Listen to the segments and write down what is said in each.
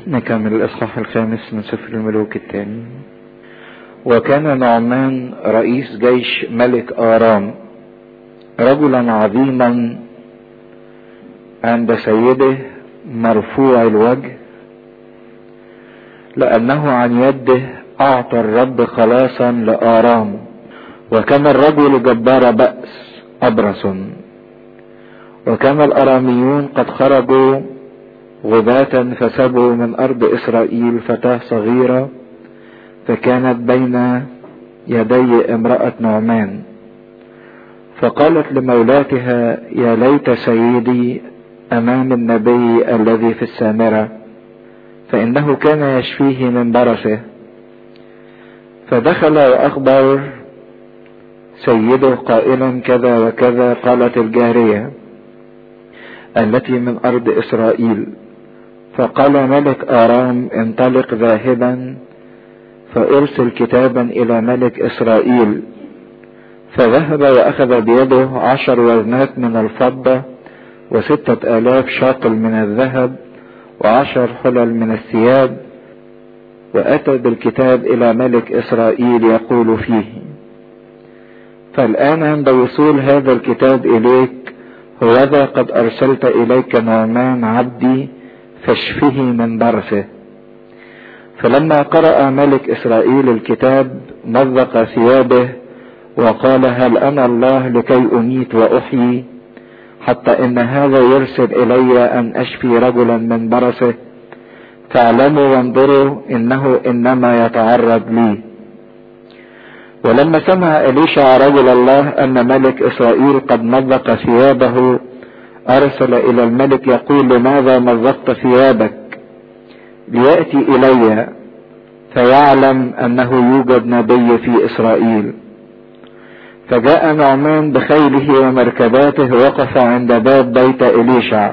نكمل الإصحاح الخامس من سفر الملوك الثاني وكان نعمان رئيس جيش ملك آرام رجلا عظيما عند سيده مرفوع الوجه لأنه عن يده أعطى الرب خلاصا لآرام وكان الرجل جبار بأس أبرص وكان الأراميون قد خرجوا غباة فسبوا من أرض إسرائيل فتاة صغيرة فكانت بين يدي امرأة نعمان فقالت لمولاتها يا ليت سيدي أمام النبي الذي في السامرة فإنه كان يشفيه من برصه فدخل وأخبر سيده قائلا كذا وكذا قالت الجارية التي من أرض إسرائيل فقال ملك آرام انطلق ذاهبا فارسل كتابا إلى ملك إسرائيل فذهب وأخذ بيده عشر وزنات من الفضة وستة آلاف شاطل من الذهب وعشر حلل من الثياب وأتى بالكتاب إلى ملك إسرائيل يقول فيه فالآن عند وصول هذا الكتاب إليك هوذا قد أرسلت إليك نعمان عبدي فاشفه من برثه فلما قرأ ملك إسرائيل الكتاب مزق ثيابه وقال هل أنا الله لكي أميت وأحيي حتى إن هذا يرسل إلي أن أشفي رجلا من برصه فاعلموا وانظروا إنه إنما يتعرض لي ولما سمع إليشع رجل الله أن ملك إسرائيل قد مزق ثيابه أرسل إلى الملك يقول لماذا مزقت ثيابك ليأتي إلي فيعلم أنه يوجد نبي في إسرائيل فجاء نعمان بخيله ومركباته وقف عند باب بيت إليشع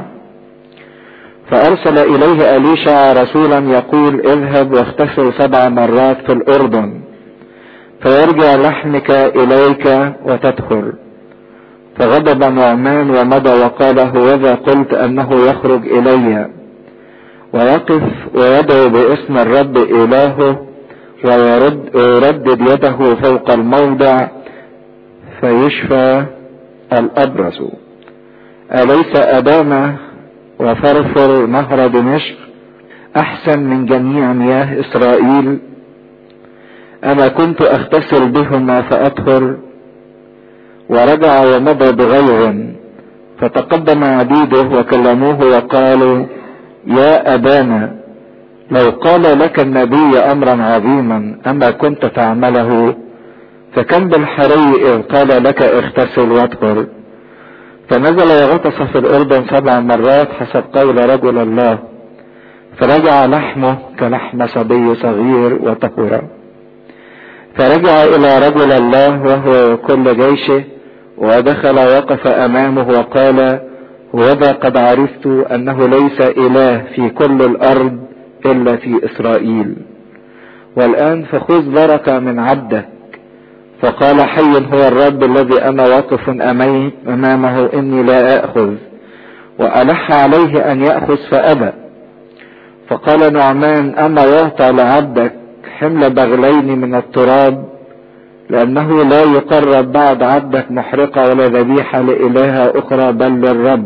فأرسل إليه أليشع رسولا يقول اذهب واغتسل سبع مرات في الأردن فيرجع لحمك إليك وتدخل فغضب نعمان ومضى وقال هوذا قلت أنه يخرج إلي ويقف ويدعو باسم الرب إلهه ويرد ويردد يده فوق الموضع فيشفى الأبرص أليس أدام وفرفر نهر دمشق أحسن من جميع مياه إسرائيل أما كنت أغتسل بهما فأطهر ورجع ومضى بغيظ فتقدم عبيده وكلموه وقالوا يا أبانا لو قال لك النبي أمرا عظيما أما كنت تعمله فكم بالحري إذ قال لك اغتسل واطهر فنزل وغطس في الأردن سبع مرات حسب قول رجل الله فرجع لحمه كلحم صبي صغير وطهر فرجع إلى رجل الله وهو كل جيشه ودخل وقف أمامه وقال وذا قد عرفت أنه ليس إله في كل الأرض إلا في إسرائيل والآن فخذ بركة من عبدك فقال حي هو الرب الذي أنا واقف أمامه إني لا آخذ وألح عليه أن يأخذ فأبى فقال نعمان أما يعطى لعبدك حمل بغلين من التراب لأنه لا يقرب بعد عبدك محرقة ولا ذبيحة لإلهة أخرى بل للرب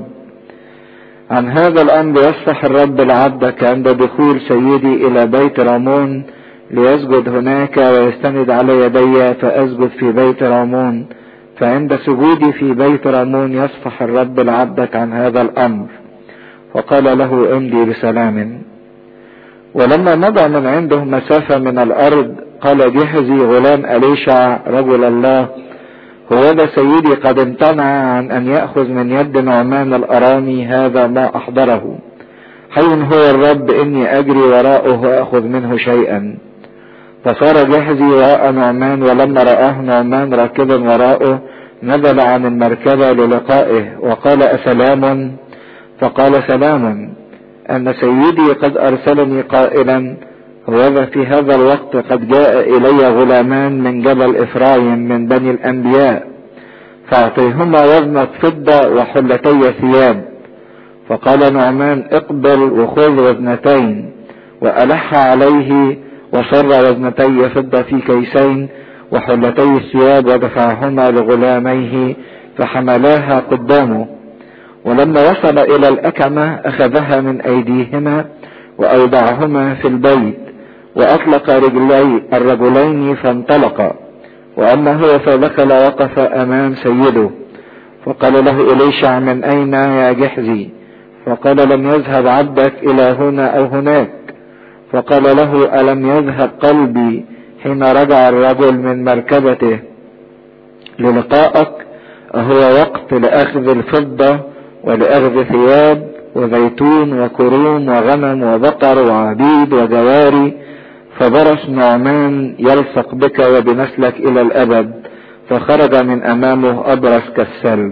عن هذا الأمر يصفح الرب لعبدك عند دخول سيدي إلى بيت رامون ليسجد هناك ويستند على يدي فأسجد في بيت رامون فعند سجودي في بيت رامون يصفح الرب لعبدك عن هذا الأمر وقال له امضي بسلام ولما مضى من عنده مسافة من الأرض قال جهزي غلام أليشع رجل الله هوذا سيدي قد امتنع عن أن يأخذ من يد نعمان الأرامي هذا ما أحضره حي هو الرب إني أجري وراءه وأخذ منه شيئا فصار جهزي وراء نعمان ولما رآه نعمان راكبا وراءه نزل عن المركبة للقائه وقال أسلام فقال سلام أن سيدي قد أرسلني قائلا هوذا في هذا الوقت قد جاء إلي غلامان من جبل إفرايم من بني الأنبياء فأعطيهما وزنة فضة وحلتي ثياب فقال نعمان اقبل وخذ وزنتين وألح عليه وصر وزنتي فضة في كيسين وحلتي الثياب ودفعهما لغلاميه فحملاها قدامه ولما وصل إلى الأكمة أخذها من أيديهما وأودعهما في البيت وأطلق رجلي الرجلين فانطلقا وأما هو فدخل وقف أمام سيده فقال له إليشع من أين يا جحزي فقال لم يذهب عبدك إلى هنا أو هناك فقال له ألم يذهب قلبي حين رجع الرجل من مركبته للقائك أهو وقت لأخذ الفضة ولأخذ ثياب وزيتون وكروم وغنم وبقر وعبيد وجواري فبرس نعمان يلصق بك وبنسلك إلى الأبد فخرج من أمامه أبرص كالثلج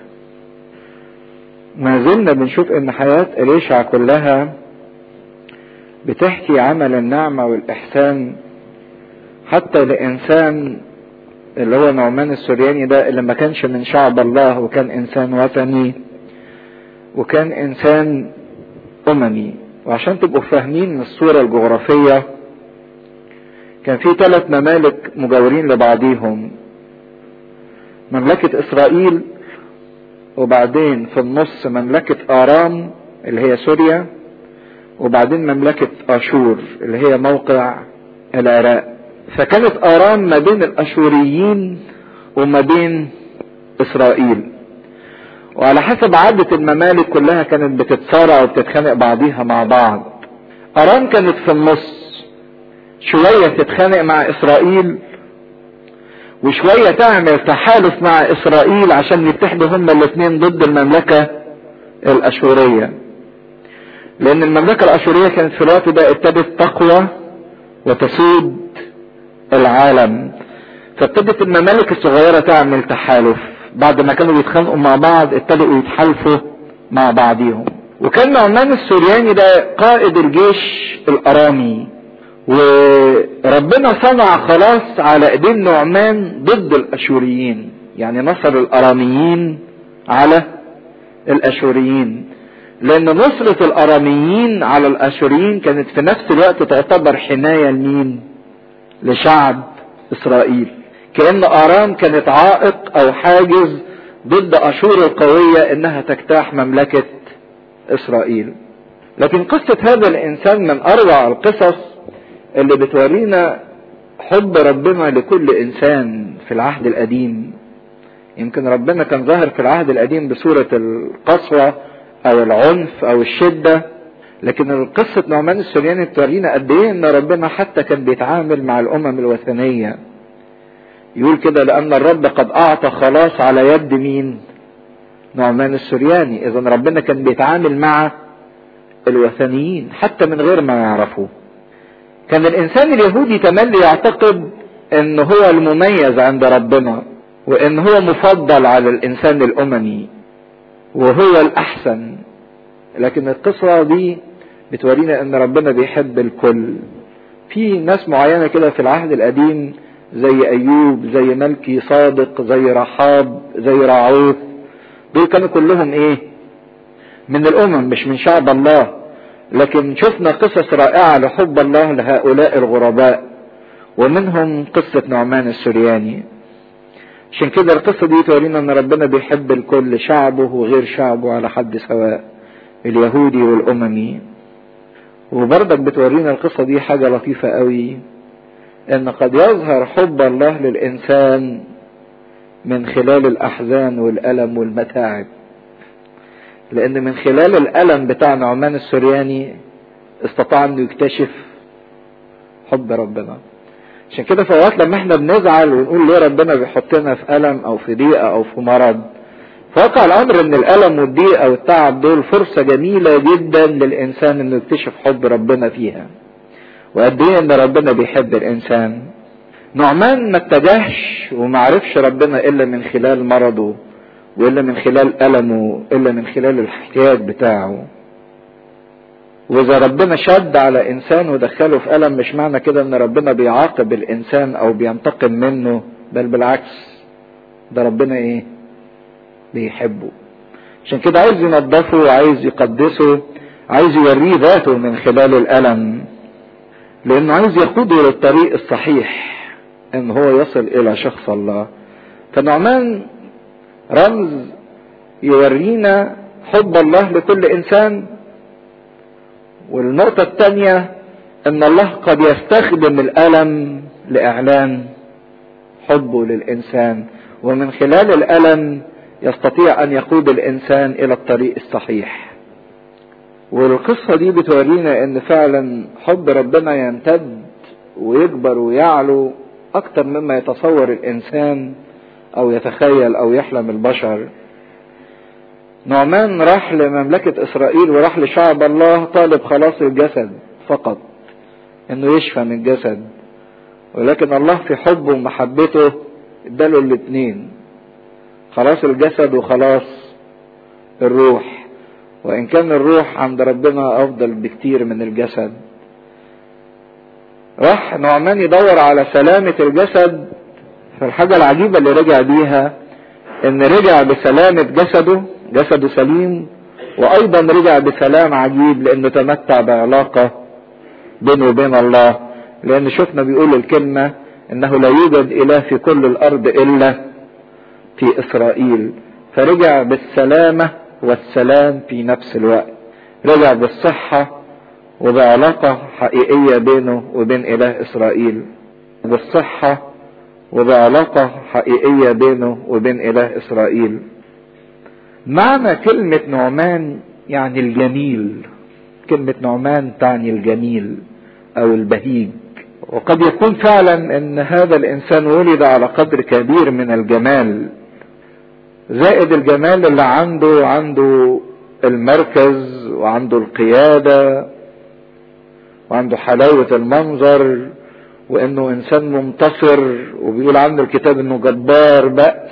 ما زلنا بنشوف ان حياة إليشع كلها بتحكي عمل النعمة والإحسان حتى لإنسان اللي هو نعمان السورياني ده اللي ما كانش من شعب الله وكان إنسان وثني وكان إنسان أممي وعشان تبقوا فاهمين الصورة الجغرافية كان في ثلاث ممالك مجاورين لبعضيهم مملكة إسرائيل وبعدين في النص مملكة آرام اللي هي سوريا وبعدين مملكة أشور اللي هي موقع العراق فكانت آرام ما بين الأشوريين وما بين إسرائيل وعلى حسب عادة الممالك كلها كانت بتتصارع وبتتخانق بعضيها مع بعض أرام كانت في النص شوية تتخانق مع إسرائيل وشوية تعمل تحالف مع إسرائيل عشان يتحدوا هما الاثنين ضد المملكة الأشورية لأن المملكة الأشورية كانت في الوقت ده ابتدت تقوى وتسود العالم فابتدت الممالك الصغيرة تعمل تحالف بعد ما كانوا بيتخانقوا مع بعض ابتدوا يتحالفوا مع بعضيهم وكان نعمان السورياني ده قائد الجيش الارامي وربنا صنع خلاص على ايدين نعمان ضد الاشوريين يعني نصر الاراميين على الاشوريين لان نصرة الاراميين على الاشوريين كانت في نفس الوقت تعتبر حماية لمين لشعب اسرائيل كأن ارام كانت عائق او حاجز ضد اشور القوية انها تجتاح مملكة اسرائيل لكن قصة هذا الانسان من اروع القصص اللي بتورينا حب ربنا لكل انسان في العهد القديم يمكن ربنا كان ظاهر في العهد القديم بصورة القسوة او العنف او الشدة لكن قصة نعمان السورياني بتورينا قد ايه ان ربنا حتى كان بيتعامل مع الامم الوثنية يقول كده لان الرب قد اعطى خلاص على يد مين نعمان السورياني اذا ربنا كان بيتعامل مع الوثنيين حتى من غير ما يعرفوه كان الانسان اليهودي تملي يعتقد ان هو المميز عند ربنا وان هو مفضل على الانسان الاممي وهو الاحسن لكن القصة دي بتورينا ان ربنا بيحب الكل في ناس معينة كده في العهد القديم زي ايوب زي ملكي صادق زي رحاب زي راعوث دول كانوا كلهم ايه من الامم مش من شعب الله لكن شفنا قصص رائعة لحب الله لهؤلاء الغرباء ومنهم قصة نعمان السرياني عشان كده القصة دي تورينا ان ربنا بيحب الكل شعبه وغير شعبه على حد سواء اليهودي والاممي وبرضك بتورينا القصة دي حاجة لطيفة قوي ان قد يظهر حب الله للانسان من خلال الاحزان والالم والمتاعب لان من خلال الالم بتاع نعمان السرياني استطاع انه يكتشف حب ربنا عشان كده في اوقات لما احنا بنزعل ونقول ليه ربنا بيحطنا في الم او في ضيقه او في مرض فواقع الامر ان الالم والضيقه والتعب دول فرصه جميله جدا للانسان انه يكتشف حب ربنا فيها وقد ايه ان ربنا بيحب الانسان نعمان ما اتجهش وما عرفش ربنا الا من خلال مرضه والا من خلال المه الا من خلال الاحتياج بتاعه واذا ربنا شد على انسان ودخله في الم مش معنى كده ان ربنا بيعاقب الانسان او بينتقم منه بل بالعكس ده ربنا ايه بيحبه عشان كده عايز ينظفه وعايز يقدسه عايز يوريه ذاته من خلال الالم لانه عايز يقوده للطريق الصحيح ان هو يصل الى شخص الله فنعمان رمز يورينا حب الله لكل انسان والنقطة الثانية ان الله قد يستخدم الالم لاعلان حبه للانسان ومن خلال الالم يستطيع ان يقود الانسان الى الطريق الصحيح والقصة دي بتورينا ان فعلا حب ربنا يمتد ويكبر ويعلو اكتر مما يتصور الانسان او يتخيل او يحلم البشر نعمان راح لمملكة اسرائيل وراح لشعب الله طالب خلاص الجسد فقط انه يشفى من الجسد ولكن الله في حبه ومحبته اداله الاتنين خلاص الجسد وخلاص الروح وان كان الروح عند ربنا افضل بكتير من الجسد راح نعمان يدور على سلامة الجسد فالحاجة العجيبة اللي رجع بيها ان رجع بسلامة جسده جسده سليم وايضا رجع بسلام عجيب لانه تمتع بعلاقة بينه وبين الله لان شفنا بيقول الكلمة انه لا يوجد اله في كل الارض الا في اسرائيل فرجع بالسلامة والسلام في نفس الوقت رجع بالصحة وبعلاقة حقيقية بينه وبين اله اسرائيل بالصحة وبعلاقة حقيقية بينه وبين اله اسرائيل معنى كلمة نعمان يعني الجميل كلمة نعمان تعني الجميل او البهيج وقد يكون فعلا ان هذا الانسان ولد على قدر كبير من الجمال زائد الجمال اللي عنده عنده المركز وعنده القيادة وعنده حلاوة المنظر وانه انسان منتصر وبيقول عنه الكتاب انه جبار بأس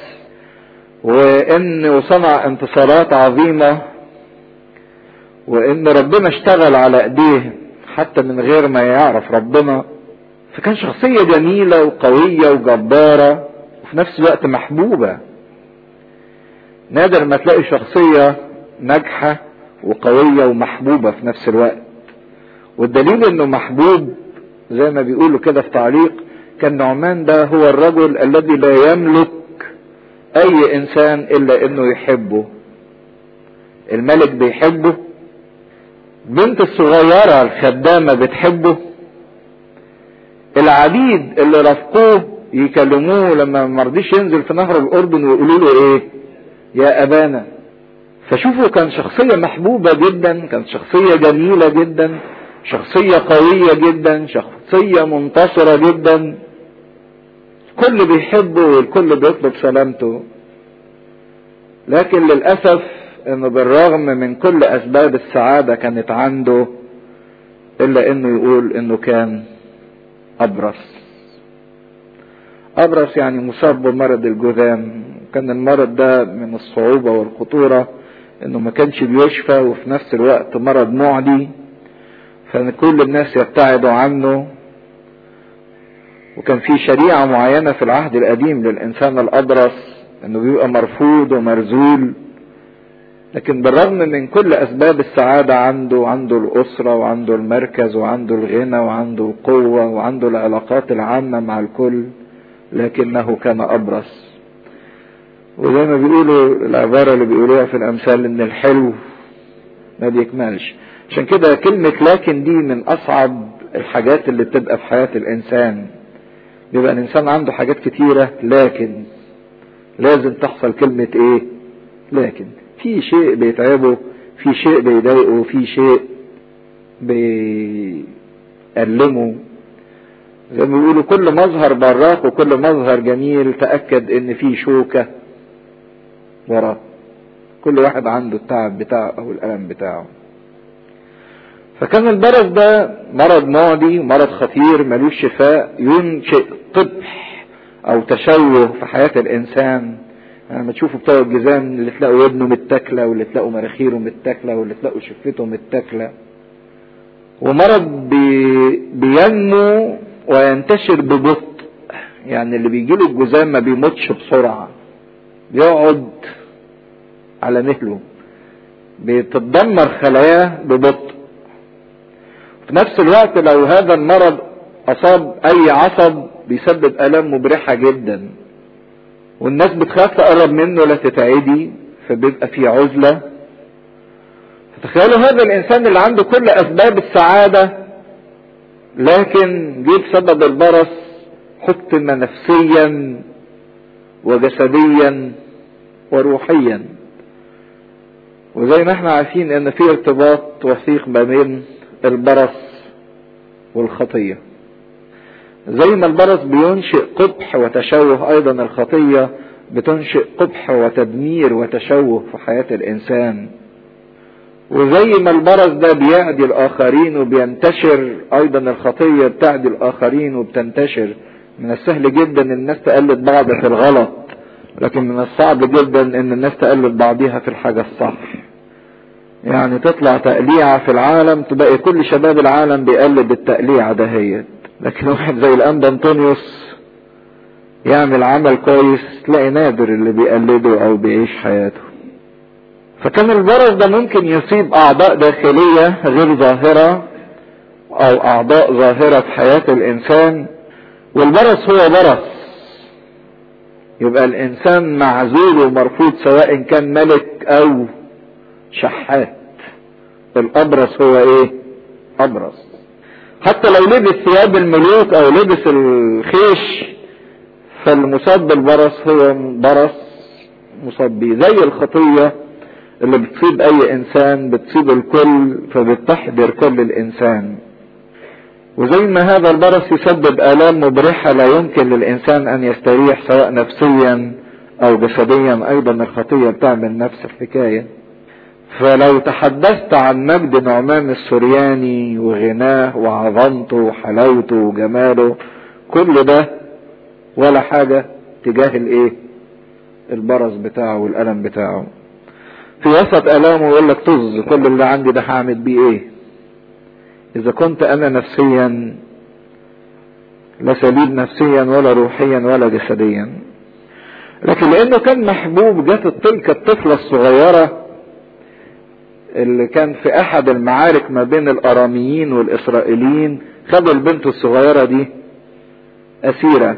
وانه صنع انتصارات عظيمة وان ربنا اشتغل على ايديه حتى من غير ما يعرف ربنا فكان شخصية جميلة وقوية وجبارة وفي نفس الوقت محبوبة نادر ما تلاقي شخصية ناجحة وقوية ومحبوبة في نفس الوقت والدليل انه محبوب زي ما بيقولوا كده في تعليق كان نعمان ده هو الرجل الذي لا يملك اي انسان الا انه يحبه الملك بيحبه بنت الصغيرة الخدامة بتحبه العبيد اللي رافقوه يكلموه لما مرضيش ينزل في نهر الاردن ويقولوا له ايه يا ابانا فشوفوا كان شخصية محبوبة جدا كانت شخصية جميلة جدا شخصية قوية جدا شخصية منتصرة جدا كل بيحبه والكل بيطلب سلامته لكن للأسف انه بالرغم من كل اسباب السعادة كانت عنده الا انه يقول انه كان ابرص ابرص يعني مصاب بمرض الجذام كان المرض ده من الصعوبة والخطورة انه ما كانش بيشفى وفي نفس الوقت مرض معدي فكل الناس يبتعدوا عنه وكان في شريعة معينة في العهد القديم للإنسان الأبرص إنه بيبقى مرفوض ومرزول لكن بالرغم من كل أسباب السعادة عنده عنده الأسرة وعنده المركز وعنده الغنى وعنده القوة وعنده العلاقات العامة مع الكل لكنه كان أبرص وزي ما بيقولوا العبارة اللي بيقولوها في الأمثال إن الحلو ما بيكملش عشان كده كلمة لكن دي من أصعب الحاجات اللي بتبقى في حياة الإنسان بيبقى الإنسان عنده حاجات كتيرة لكن لازم تحصل كلمة إيه؟ لكن في شيء بيتعبه في شيء بيضايقه في شيء بيألمه زي ما بيقولوا كل مظهر براق وكل مظهر جميل تأكد ان في شوكة وراه كل واحد عنده التعب بتاعه او الألم بتاعه فكان البرص ده مرض معدي مرض خطير ملوش شفاء ينشئ قبح او تشوه في حياة الانسان لما يعني تشوفوا بتوع الجزام اللي تلاقوا ودنه متاكله واللي تلاقوا مناخيره متاكله واللي تلاقوا شفته متاكله ومرض بي بينمو وينتشر ببطء يعني اللي بيجي له الجزام ما بيموتش بسرعه بيقعد على مهله بتتدمر خلاياه ببطء في نفس الوقت لو هذا المرض اصاب اي عصب بيسبب الام مبرحة جدا والناس بتخاف تقرب منه لا تتعدي فبيبقى في عزلة فتخيلوا هذا الانسان اللي عنده كل اسباب السعادة لكن جه بسبب البرص حطم نفسيا وجسديا وروحيا وزي ما احنا عارفين ان في ارتباط وثيق ما بين البرص والخطية زي ما البرص بينشئ قبح وتشوه ايضا الخطية بتنشئ قبح وتدمير وتشوه في حياة الانسان وزي ما البرص ده بيعدي الاخرين وبينتشر ايضا الخطية بتعدي الاخرين وبتنتشر من السهل جدا ان الناس تقلد بعض في الغلط لكن من الصعب جدا ان الناس تقلد بعضيها في الحاجة الصح يعني تطلع تقليعة في العالم تبقى كل شباب العالم بيقلد التقليعة دهيت لكن واحد زي الانبا انطونيوس يعمل عمل كويس تلاقي نادر اللي بيقلده او بيعيش حياته فكان البرص ده ممكن يصيب اعضاء داخلية غير ظاهرة او اعضاء ظاهرة في حياة الانسان والبرص هو برص يبقى الانسان معزول ومرفوض سواء كان ملك او شحات الابرص هو ايه ابرص حتى لو لبس ثياب الملوك او لبس الخيش فالمصاب بالبرص هو برص مصاب بيه زي الخطية اللي بتصيب اي انسان بتصيب الكل فبتحضر كل الانسان وزي ما هذا البرص يسبب الام مبرحة لا يمكن للانسان ان يستريح سواء نفسيا او جسديا ايضا الخطية بتعمل نفس الحكاية فلو تحدثت عن مجد نعمان السرياني وغناه وعظمته وحلاوته وجماله كل ده ولا حاجة تجاه الايه البرص بتاعه والألم بتاعه في وسط ألامه يقول لك طز كل اللي عندي ده هعمل بيه ايه اذا كنت انا نفسيا لا سليم نفسيا ولا روحيا ولا جسديا لكن لانه كان محبوب جت تلك الطفلة الصغيرة اللي كان في احد المعارك ما بين الاراميين والاسرائيليين خدوا البنت الصغيرة دي اسيرة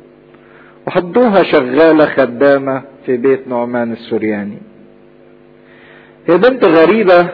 وحطوها شغالة خدامة في بيت نعمان السورياني هي بنت غريبة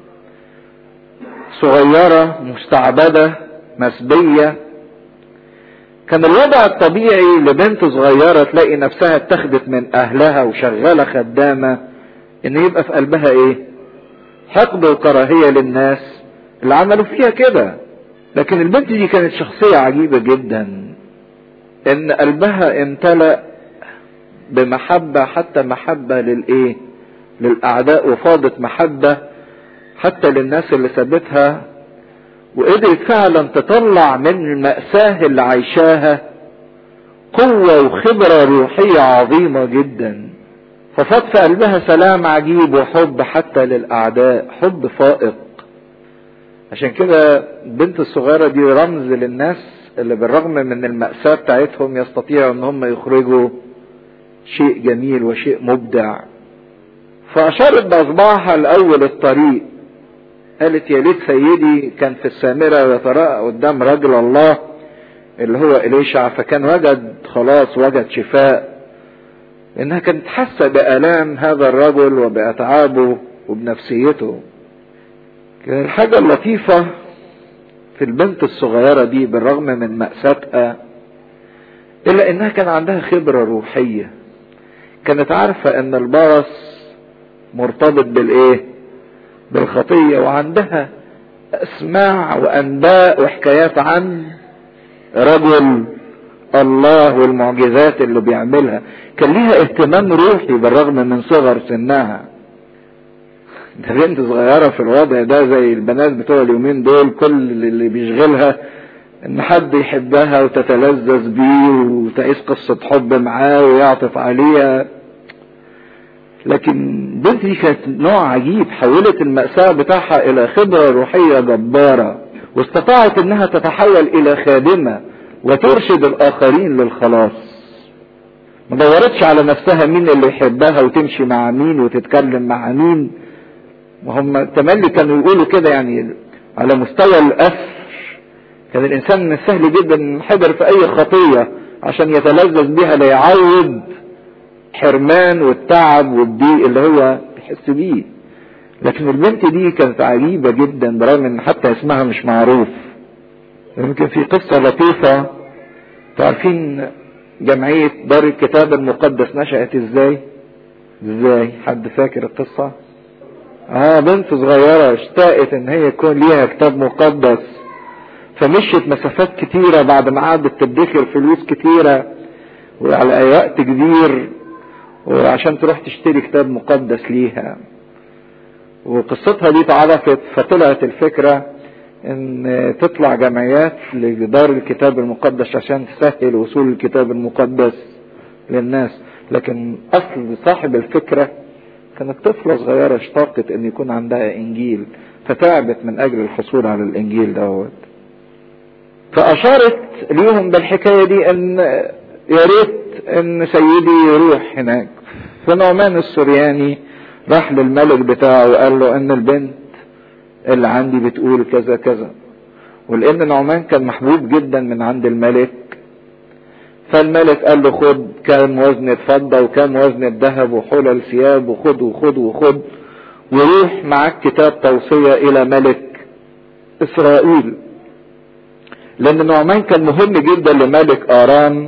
صغيرة مستعبدة مسبية كان الوضع الطبيعي لبنت صغيرة تلاقي نفسها اتخذت من اهلها وشغالة خدامة ان يبقى في قلبها ايه حقد وكراهية للناس اللي عملوا فيها كده لكن البنت دي كانت شخصية عجيبة جدا ان قلبها امتلأ بمحبة حتى محبة للايه للاعداء وفاضت محبة حتى للناس اللي سابتها وقدرت فعلا تطلع من المأساة اللي عايشاها قوة وخبرة روحية عظيمة جدا ففاض في قلبها سلام عجيب وحب حتى للأعداء حب فائق عشان كده البنت الصغيرة دي رمز للناس اللي بالرغم من المأساة بتاعتهم يستطيعوا ان هم يخرجوا شيء جميل وشيء مبدع فأشارت بأصبعها لأول الطريق قالت يا ليت سيدي كان في السامرة يتراءى قدام رجل الله اللي هو إليشع فكان وجد خلاص وجد شفاء لأنها كانت حاسة بآلام هذا الرجل وبأتعابه وبنفسيته كان الحاجة اللطيفة في البنت الصغيرة دي بالرغم من مأساتها إلا إنها كان عندها خبرة روحية كانت عارفة إن البرص مرتبط بالإيه؟ بالخطية وعندها اسماع وانباء وحكايات عن رجل الله والمعجزات اللي بيعملها كان ليها اهتمام روحي بالرغم من صغر سنها ده بنت صغيرة في الوضع ده زي البنات بتوع اليومين دول كل اللي بيشغلها ان حد يحبها وتتلذذ بيه وتعيش قصة حب معاه ويعطف عليها لكن بنت دي كانت نوع عجيب حولت المأساة بتاعها إلى خبرة روحية جبارة واستطاعت إنها تتحول إلى خادمة وترشد الآخرين للخلاص ما دورتش على نفسها مين اللي يحبها وتمشي مع مين وتتكلم مع مين وهم تملي كانوا يقولوا كده يعني على مستوى الأسر كان الإنسان من السهل جدا ينحدر في أي خطية عشان يتلذذ بها ليعوض حرمان والتعب والضيق اللي هو بيحس بيه لكن البنت دي كانت عجيبة جدا برغم ان حتى اسمها مش معروف يمكن في قصة لطيفة تعرفين جمعية دار الكتاب المقدس نشأت ازاي ازاي حد فاكر القصة اه بنت صغيرة اشتاقت ان هي يكون ليها كتاب مقدس فمشيت مسافات كتيرة بعد ما قعدت تدخر فلوس كتيرة وعلى اي وقت كبير وعشان تروح تشتري كتاب مقدس ليها وقصتها دي اتعرفت فطلعت الفكرة ان تطلع جمعيات لدار الكتاب المقدس عشان تسهل وصول الكتاب المقدس للناس لكن اصل صاحب الفكرة كانت طفلة صغيرة اشتاقت ان يكون عندها انجيل فتعبت من اجل الحصول على الانجيل دوت فاشارت ليهم بالحكاية دي ان يا ريت ان سيدي يروح هناك فنعمان السرياني راح للملك بتاعه وقال له ان البنت اللي عندي بتقول كذا كذا ولان نعمان كان محبوب جدا من عند الملك فالملك قال له خد كام وزنة فضة وكام وزنة ذهب وحلل ثياب وخد وخد وخد وروح معاك كتاب توصية الى ملك اسرائيل لان نعمان كان مهم جدا لملك ارام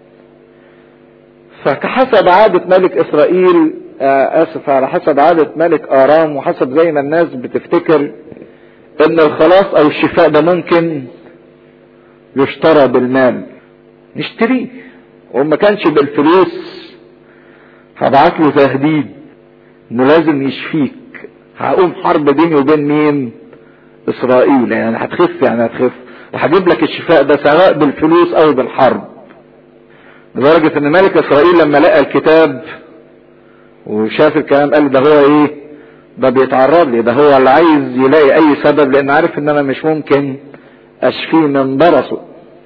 فحسب عادة ملك اسرائيل اسف على حسب عادة ملك ارام وحسب زي ما الناس بتفتكر ان الخلاص او الشفاء ده ممكن يشترى بالمال نشتريه وما كانش بالفلوس هبعت له تهديد انه لازم يشفيك هقوم حرب بيني وبين مين اسرائيل يعني هتخف يعني هتخف وهجيب لك الشفاء ده سواء بالفلوس او بالحرب لدرجة ان ملك اسرائيل لما لقى الكتاب وشاف الكلام قال ده هو ايه ده بيتعرض لي ده هو اللي عايز يلاقي اي سبب لان عارف ان انا مش ممكن اشفيه من برصه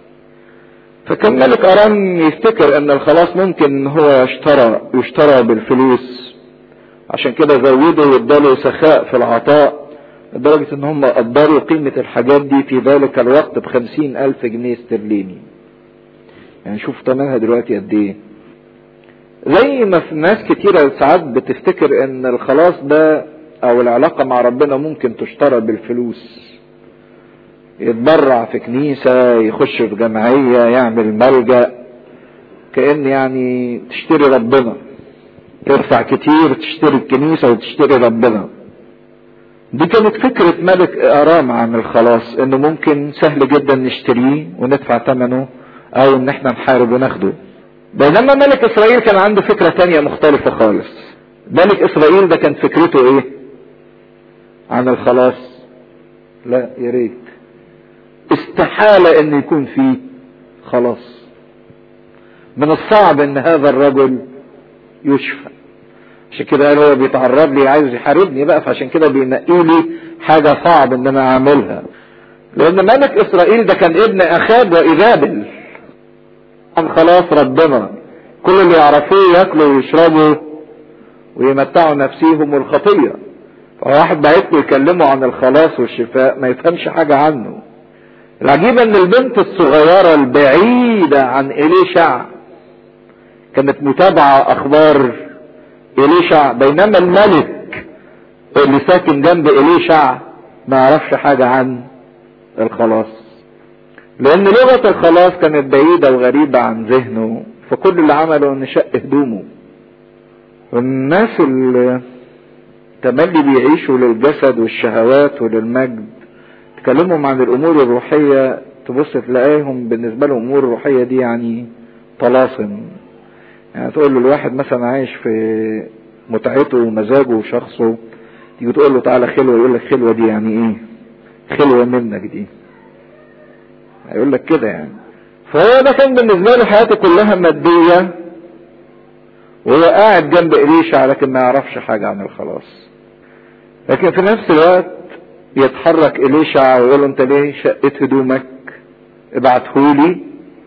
فكان ملك ارام يفتكر ان الخلاص ممكن ان هو يشترى يشترى بالفلوس عشان كده زودوا واداله سخاء في العطاء لدرجة ان هم قدروا قيمة الحاجات دي في ذلك الوقت بخمسين الف جنيه استرليني يعني شوف ثمنها دلوقتي قد ايه زي ما في ناس كتيرة ساعات بتفتكر ان الخلاص ده او العلاقة مع ربنا ممكن تشترى بالفلوس يتبرع في كنيسة يخش في جمعية يعمل ملجأ كأن يعني تشتري ربنا تدفع كتير تشتري الكنيسة وتشتري ربنا دي كانت فكرة ملك ارام عن الخلاص انه ممكن سهل جدا نشتريه وندفع ثمنه او ان احنا نحارب وناخده بينما ملك اسرائيل كان عنده فكرة تانية مختلفة خالص ملك اسرائيل ده كان فكرته ايه عن الخلاص لا يا ريت استحالة ان يكون فيه خلاص من الصعب ان هذا الرجل يشفى عشان كده قال هو بيتعرض لي عايز يحاربني بقى فعشان كده بينقي لي حاجة صعب ان انا اعملها لان ملك اسرائيل ده كان ابن اخاب وايزابل عن خلاص ربنا كل اللي يعرفوه ياكلوا ويشربوا ويمتعوا نفسيهم والخطية فواحد بعت له يكلمه عن الخلاص والشفاء ما يفهمش حاجة عنه العجيب ان البنت الصغيرة البعيدة عن إليشع كانت متابعة اخبار إليشع بينما الملك اللي ساكن جنب إليشع ما يعرفش حاجة عن الخلاص لان لغة الخلاص كانت بعيدة وغريبة عن ذهنه فكل اللي عمله ان شق هدومه والناس اللي تملي بيعيشوا للجسد والشهوات وللمجد تكلمهم عن الامور الروحية تبص تلاقيهم بالنسبة لهم الامور الروحية دي يعني طلاسم يعني تقول له الواحد مثلا عايش في متعته ومزاجه وشخصه تيجي تقول له تعالى خلوة يقول لك خلوة دي يعني ايه خلوة منك دي هيقول لك كده يعني فهو ده كان بالنسبة له حياته كلها مادية وهو قاعد جنب إليشع لكن ما يعرفش حاجة عن الخلاص لكن في نفس الوقت يتحرك إليشع ويقول له انت ليه شقت هدومك ابعتهولي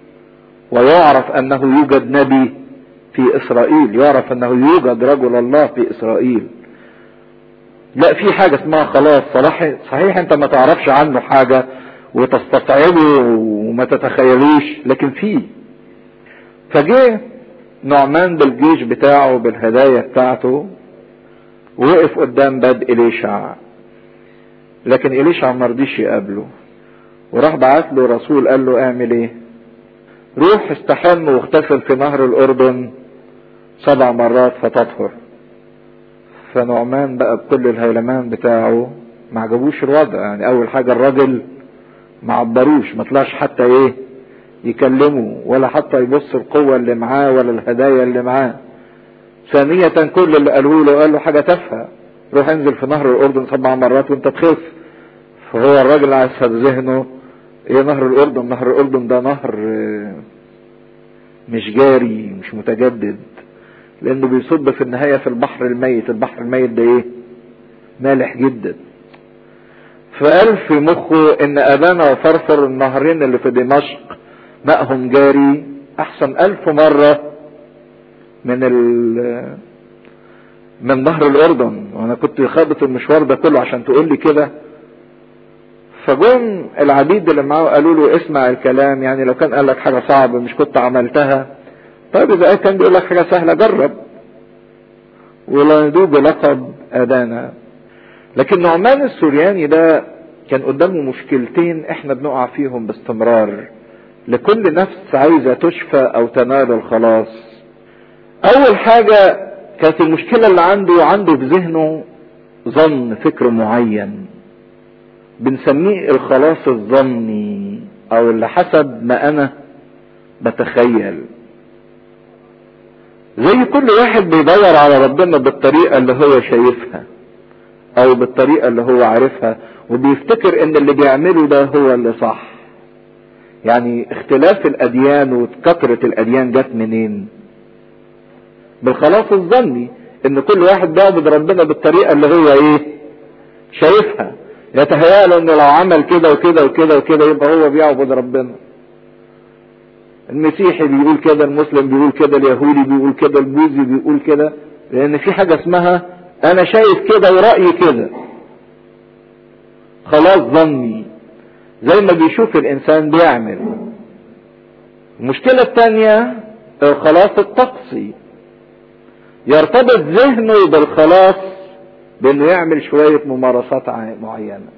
ويعرف انه يوجد نبي في اسرائيل يعرف انه يوجد رجل الله في اسرائيل لا في حاجة اسمها خلاص صلاح صحيح انت ما تعرفش عنه حاجة وتستصعبه وما تتخيلوش لكن في فجه نعمان بالجيش بتاعه بالهدايا بتاعته ووقف قدام باب إليشع لكن إليشع ما رضيش يقابله وراح بعت له رسول قال له اعمل ايه روح استحم واغتسل في نهر الأردن سبع مرات فتطهر فنعمان بقى بكل الهيلمان بتاعه ما عجبوش الوضع يعني أول حاجة الراجل ما عبروش ما طلعش حتى ايه يكلمه ولا حتى يبص القوة اللي معاه ولا الهدايا اللي معاه ثانية كل اللي قالوه له قال له حاجة تافهة روح انزل في نهر الأردن سبع مرات وانت تخف فهو الراجل عايز في ذهنه ايه نهر الأردن نهر الأردن ده نهر مش جاري مش متجدد لأنه بيصب في النهاية في البحر الميت البحر الميت ده ايه مالح جدا فقال في مخه ان ابانا وفرفر النهرين اللي في دمشق ماءهم جاري احسن الف مرة من ال من نهر الاردن وانا كنت خابط المشوار ده كله عشان تقول لي كده فجم العبيد اللي معاه قالوا له اسمع الكلام يعني لو كان قال لك حاجة صعبة مش كنت عملتها طيب اذا كان بيقول لك حاجة سهلة جرب ولدوه بلقب ادانا لكن نعمان السورياني ده كان قدامه مشكلتين احنا بنقع فيهم باستمرار لكل نفس عايزة تشفى او تنال الخلاص اول حاجة كانت المشكلة اللي عنده عنده في ذهنه ظن فكر معين بنسميه الخلاص الظني او اللي حسب ما انا بتخيل زي كل واحد بيدور على ربنا بالطريقة اللي هو شايفها او بالطريقة اللي هو عارفها وبيفتكر ان اللي بيعمله ده هو اللي صح يعني اختلاف الاديان وكثرة الاديان جت منين بالخلاص الظني ان كل واحد بيعبد ربنا بالطريقة اللي هو ايه شايفها يتهيأ انه لو عمل كده وكده وكده وكده يبقى هو بيعبد ربنا المسيحي بيقول كده المسلم بيقول كده اليهودي بيقول كده البوذي بيقول كده لان في حاجة اسمها انا شايف كده ورأيي كده خلاص ظني زي ما بيشوف الانسان بيعمل المشكلة الثانية الخلاص الطقسي يرتبط ذهنه بالخلاص بانه يعمل شوية ممارسات معينة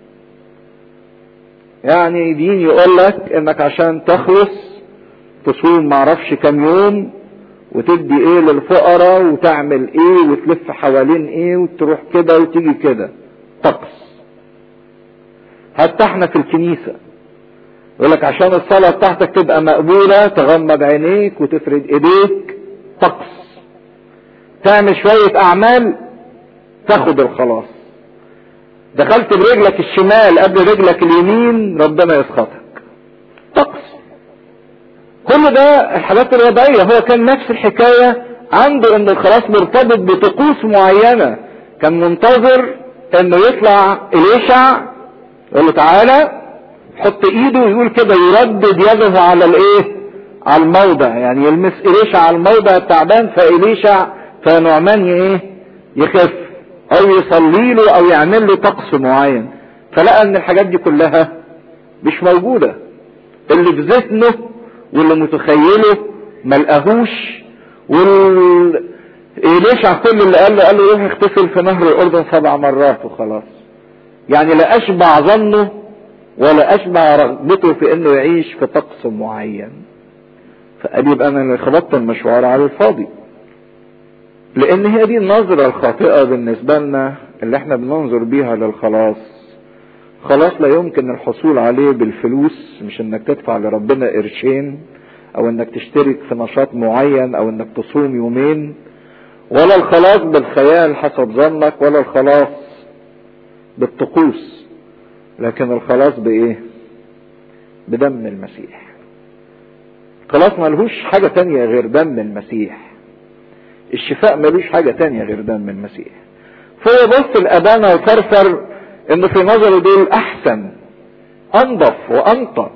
يعني دين يقول لك انك عشان تخلص تصوم معرفش كم يوم وتدي ايه للفقراء وتعمل ايه وتلف حوالين ايه وتروح كده وتيجي كده طقس حتى احنا في الكنيسة يقول لك عشان الصلاة بتاعتك تبقى مقبولة تغمض عينيك وتفرد ايديك طقس تعمل شوية اعمال تاخد الخلاص دخلت برجلك الشمال قبل رجلك اليمين ربنا يسخطك طقس كل ده الحاجات الوضعية هو كان نفس الحكاية عنده ان الخلاص مرتبط بطقوس معينة كان منتظر انه يطلع اليشع يقول له تعالى حط ايده ويقول كده يردد يده على الايه على الموضع يعني يلمس اليشع على الموضع التعبان فاليشع فنعمان ايه يخف او يصلي له او يعمل له طقس معين فلقى ان الحاجات دي كلها مش موجودة اللي في ذهنه واللي متخيله ملقاهوش وال إليشع كل اللي قال له قال له روح اغتسل في نهر الأردن سبع مرات وخلاص يعني لا أشبع ظنه ولا أشبع رغبته في إنه يعيش في طقس معين فقال يبقى أنا اللي خبطت المشوار على الفاضي لأن هي دي النظرة الخاطئة بالنسبة لنا اللي احنا بننظر بيها للخلاص خلاص لا يمكن الحصول عليه بالفلوس مش انك تدفع لربنا قرشين او انك تشترك في نشاط معين او انك تصوم يومين ولا الخلاص بالخيال حسب ظنك ولا الخلاص بالطقوس لكن الخلاص بايه بدم المسيح خلاص ملهوش حاجة تانية غير دم المسيح الشفاء ملوش حاجة تانية غير دم المسيح فهو بص الأبانة وفرفر انه في نظره دول احسن انضف وانطى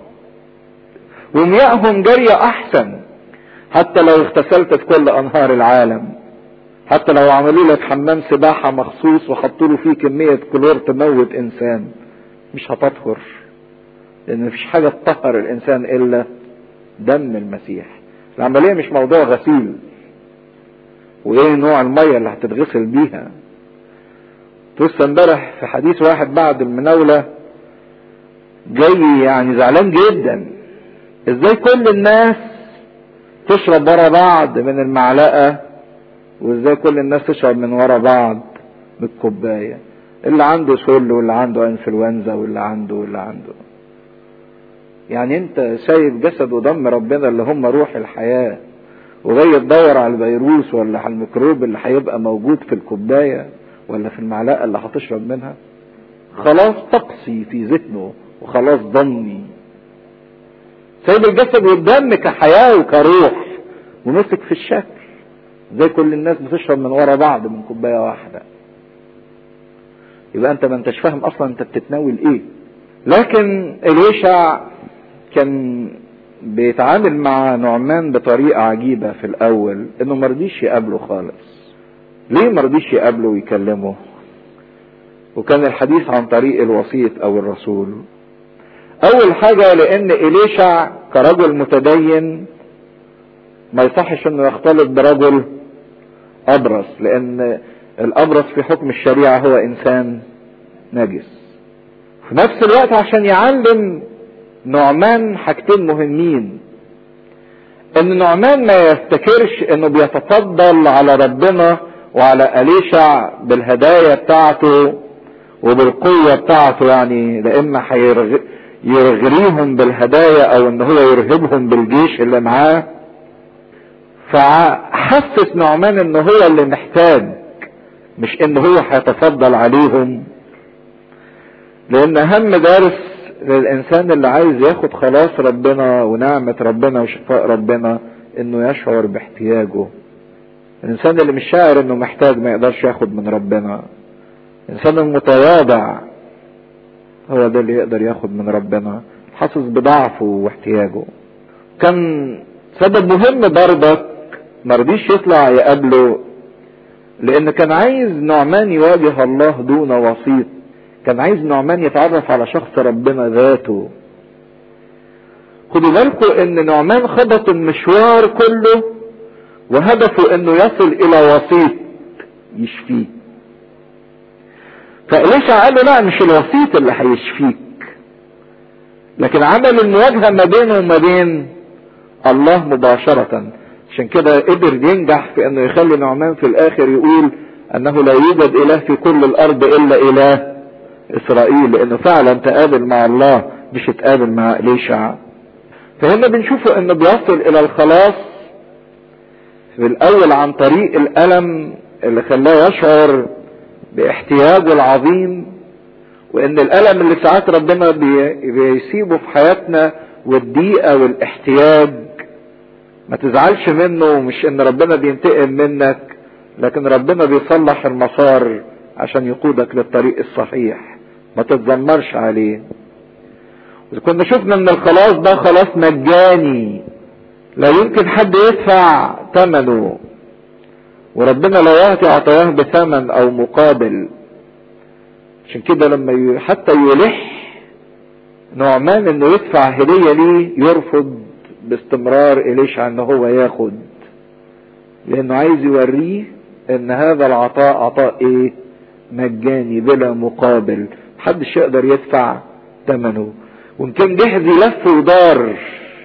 ومياههم جارية احسن حتى لو اغتسلت في كل انهار العالم حتى لو عملوا لك حمام سباحة مخصوص وحطوا له فيه كمية كلور تموت انسان مش هتطهر لان مفيش حاجة تطهر الانسان الا دم المسيح العملية مش موضوع غسيل وايه نوع المية اللي هتتغسل بيها لسه امبارح في حديث واحد بعد المناولة جاي يعني زعلان جدا ازاي كل الناس تشرب ورا بعض من المعلقة وازاي كل الناس تشرب من ورا بعض من الكوباية اللي عنده سل واللي عنده انفلونزا واللي عنده واللي عنده يعني انت شايف جسد ودم ربنا اللي هم روح الحياة وجاي تدور على الفيروس ولا على الميكروب اللي هيبقى موجود في الكوباية ولا في المعلقة اللي هتشرب منها خلاص تقصي في ذهنه وخلاص ضمني سايب الجسد والدم كحياة وكروح ومسك في الشكل زي كل الناس بتشرب من ورا بعض من كوباية واحدة يبقى انت ما انتش فاهم اصلا انت بتتناول ايه لكن اليشع كان بيتعامل مع نعمان بطريقة عجيبة في الاول انه مرضيش يقابله خالص ليه مرضيش يقابله ويكلمه وكان الحديث عن طريق الوسيط او الرسول اول حاجة لان اليشع كرجل متدين ما يصحش انه يختلط برجل ابرص لان الابرص في حكم الشريعة هو انسان نجس في نفس الوقت عشان يعلم نعمان حاجتين مهمين ان نعمان ما يفتكرش انه بيتفضل على ربنا وعلى اليشع بالهدايا بتاعته وبالقوة بتاعته يعني لا اما يرغريهم بالهدايا او ان هو يرهبهم بالجيش اللي معاه فحسس نعمان ان هو اللي محتاج مش ان هو هيتفضل عليهم لان اهم درس للانسان اللي عايز ياخد خلاص ربنا ونعمة ربنا وشفاء ربنا انه يشعر باحتياجه الانسان اللي مش شاعر انه محتاج ما يقدرش ياخد من ربنا الانسان المتواضع هو ده اللي يقدر ياخد من ربنا حاسس بضعفه واحتياجه كان سبب مهم برضك مرضيش يطلع يقابله لان كان عايز نعمان يواجه الله دون وسيط كان عايز نعمان يتعرف على شخص ربنا ذاته خدوا بالكم ان نعمان خبط المشوار كله وهدفه انه يصل الى وسيط يشفيه فإليشع قال له لا مش الوسيط اللي هيشفيك لكن عمل المواجهة ما بينه وما بين الله مباشرة عشان كده قدر ينجح في انه يخلي نعمان في الاخر يقول انه لا يوجد اله في كل الارض الا اله اسرائيل لانه فعلا تقابل مع الله مش اتقابل مع اليشع فهنا بنشوفه انه بيصل الى الخلاص في الاول عن طريق الالم اللي خلاه يشعر باحتياجه العظيم وان الالم اللي ساعات ربنا بيسيبه في حياتنا والضيقه والاحتياج ما تزعلش منه مش ان ربنا بينتقم منك لكن ربنا بيصلح المسار عشان يقودك للطريق الصحيح ما تتذمرش عليه كنا شفنا ان الخلاص ده خلاص مجاني لا يمكن حد يدفع ثمنه وربنا لا يعطي عطاياه بثمن او مقابل عشان كده لما حتى يلح نعمان انه يدفع هدية ليه يرفض باستمرار إليشع ان هو ياخد لانه عايز يوريه ان هذا العطاء عطاء ايه مجاني بلا مقابل محدش يقدر يدفع ثمنه وان كان جهز يلف ودار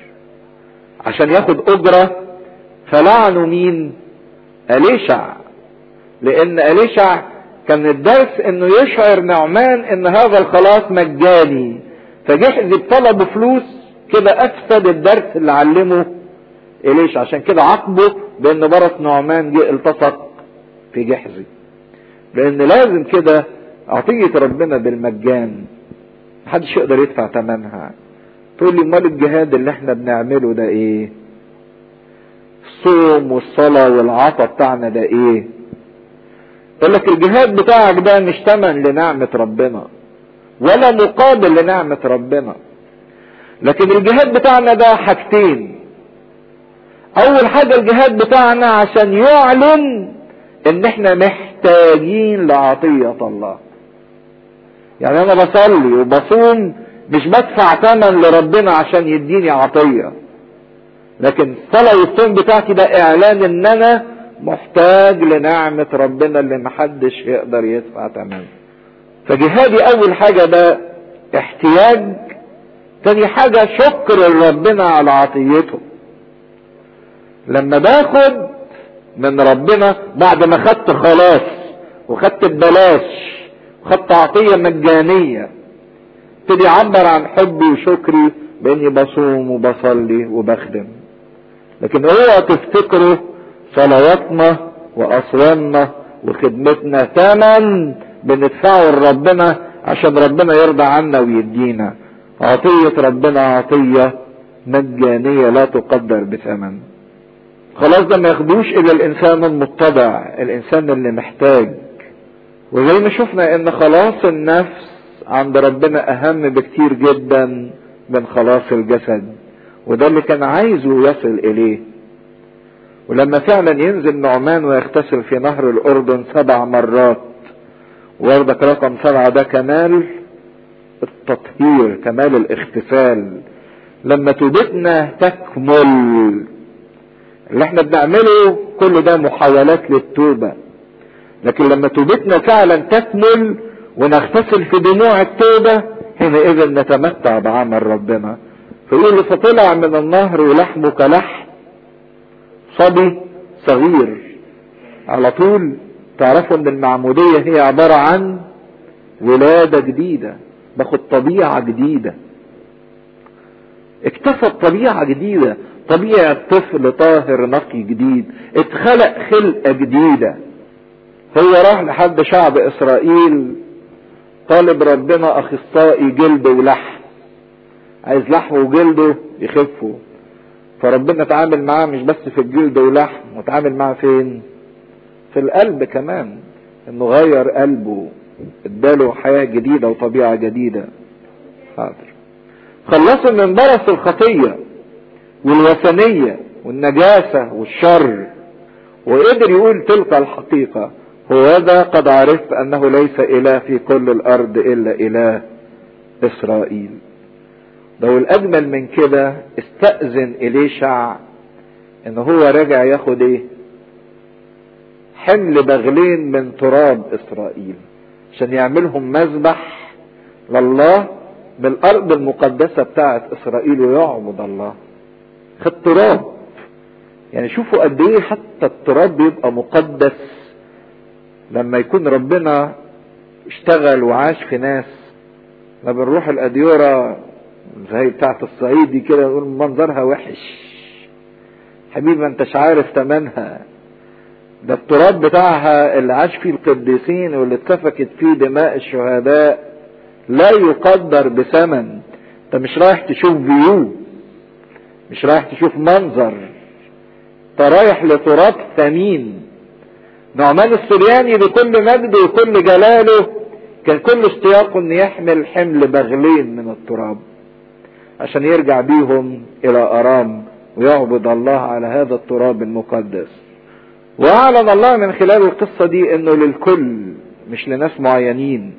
عشان ياخد اجرة فلعنوا مين اليشع لان اليشع كان الدرس انه يشعر نعمان ان هذا الخلاص مجاني فجحز بطلب فلوس كده افسد الدرس اللي علمه اليش عشان كده عاقبه بان برص نعمان جه التصق في جحزي لان لازم كده عطية ربنا بالمجان محدش يقدر يدفع ثمنها تقول لي امال الجهاد اللي احنا بنعمله ده ايه الصوم والصلاة والعطا بتاعنا ده ايه يقول لك الجهاد بتاعك ده مش تمن لنعمة ربنا ولا مقابل لنعمة ربنا لكن الجهاد بتاعنا ده حاجتين اول حاجة الجهاد بتاعنا عشان يعلن ان احنا محتاجين لعطية الله يعني انا بصلي وبصوم مش بدفع ثمن لربنا عشان يديني عطية لكن الصلاة والصوم بتاعتي ده اعلان ان انا محتاج لنعمة ربنا اللي محدش يقدر يدفع ثمن فجهادي اول حاجة ده احتياج تاني حاجة شكر لربنا على عطيته لما باخد من ربنا بعد ما خدت خلاص وخدت ببلاش وخدت عطية مجانية ابتدي اعبر عن حبي وشكري باني بصوم وبصلي وبخدم لكن اوعى تفتكروا صلواتنا واصوامنا وخدمتنا ثمن بندفعه لربنا عشان ربنا يرضى عنا ويدينا عطية ربنا عطية مجانية لا تقدر بثمن خلاص ده ما ياخدوش الى الانسان المتضع الانسان اللي محتاج وزي ما شفنا ان خلاص النفس عند ربنا اهم بكتير جدا من خلاص الجسد وده اللي كان عايزه يصل اليه ولما فعلا ينزل نعمان ويغتسل في نهر الاردن سبع مرات وردك رقم سبعة ده كمال التطهير كمال الاغتسال لما توبتنا تكمل اللي احنا بنعمله كل ده محاولات للتوبة لكن لما توبتنا فعلا تكمل ونغتسل في دموع التوبة حينئذ نتمتع بعمل ربنا فيقول فطلع من النهر ولحمه كلحم صبي صغير على طول تعرفوا ان المعمودية هي عبارة عن ولادة جديدة باخد طبيعة جديدة اكتسب طبيعة جديدة طبيعة طفل طاهر نقي جديد اتخلق خلقة جديدة هو راح لحد شعب اسرائيل طالب ربنا اخصائي جلد ولحم عايز لحمه وجلده يخفوا فربنا اتعامل معاه مش بس في الجلد ولحم واتعامل معاه فين في القلب كمان انه غير قلبه اداله حياة جديدة وطبيعة جديدة حاضر خلصوا من برص الخطية والوثنية والنجاسة والشر وقدر يقول تلك الحقيقة هوذا قد عرفت انه ليس اله في كل الارض الا اله اسرائيل ده الاجمل من كده استأذن اليشع ان هو راجع ياخد ايه حمل بغلين من تراب اسرائيل عشان يعملهم مذبح لله بالارض المقدسة بتاعت اسرائيل ويعبد الله خد تراب يعني شوفوا قد ايه حتى التراب بيبقى مقدس لما يكون ربنا اشتغل وعاش في ناس لما بنروح الاديورة زي بتاعت الصعيد دي كده نقول منظرها وحش حبيبي ما انتش عارف تمنها ده التراب بتاعها اللي عاش فيه القديسين واللي اتسفكت فيه دماء الشهداء لا يقدر بثمن انت مش رايح تشوف فيو مش رايح تشوف منظر انت رايح لتراب ثمين نعمان السرياني بكل مجده وكل جلاله كان كل اشتياقه ان يحمل حمل بغلين من التراب عشان يرجع بيهم الى ارام ويعبد الله على هذا التراب المقدس واعلن الله من خلال القصة دي انه للكل مش لناس معينين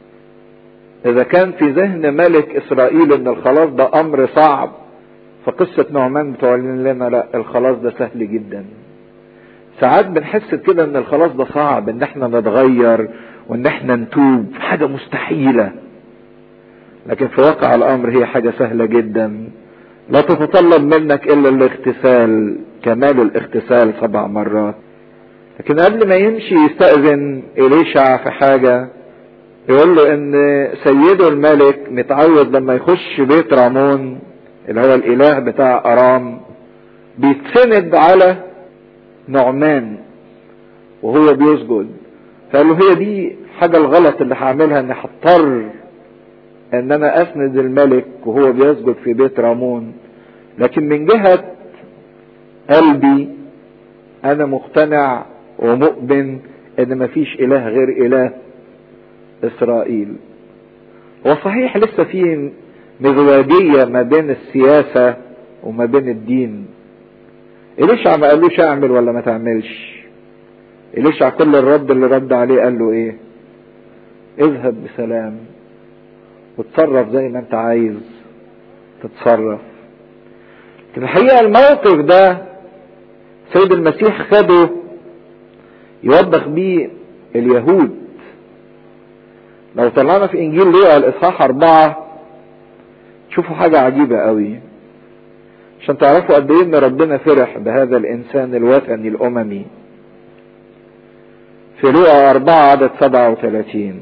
اذا كان في ذهن ملك اسرائيل ان الخلاص ده امر صعب فقصة نعمان بتعلن لنا لا الخلاص ده سهل جدا ساعات بنحس بكده ان الخلاص ده صعب ان احنا نتغير وان احنا نتوب حاجة مستحيلة لكن في واقع الامر هي حاجة سهلة جدا لا تتطلب منك الا الاغتسال كمال الاغتسال سبع مرات لكن قبل ما يمشي يستأذن إليشع في حاجة يقول له ان سيده الملك متعود لما يخش بيت رامون اللي هو الاله بتاع ارام بيتسند على نعمان وهو بيسجد فقال له هي دي حاجة الغلط اللي هعملها اني هضطر ان انا اسند الملك وهو بيسجد في بيت رامون لكن من جهة قلبي انا مقتنع ومؤمن ان مفيش اله غير اله اسرائيل هو صحيح لسه في مزواجية ما بين السياسة وما بين الدين إليشع ما قالوش اعمل ولا ما تعملش إليشع كل الرد اللي رد عليه قال له ايه اذهب بسلام وتصرف زي ما انت عايز تتصرف لكن الحقيقة الموقف ده سيد المسيح خده يوبخ بيه اليهود لو طلعنا في انجيل لوقا الاصحاح اربعة تشوفوا حاجة عجيبة قوي عشان تعرفوا قد ايه ان ربنا فرح بهذا الانسان الوثني الاممي في لوقا اربعة عدد سبعة وثلاثين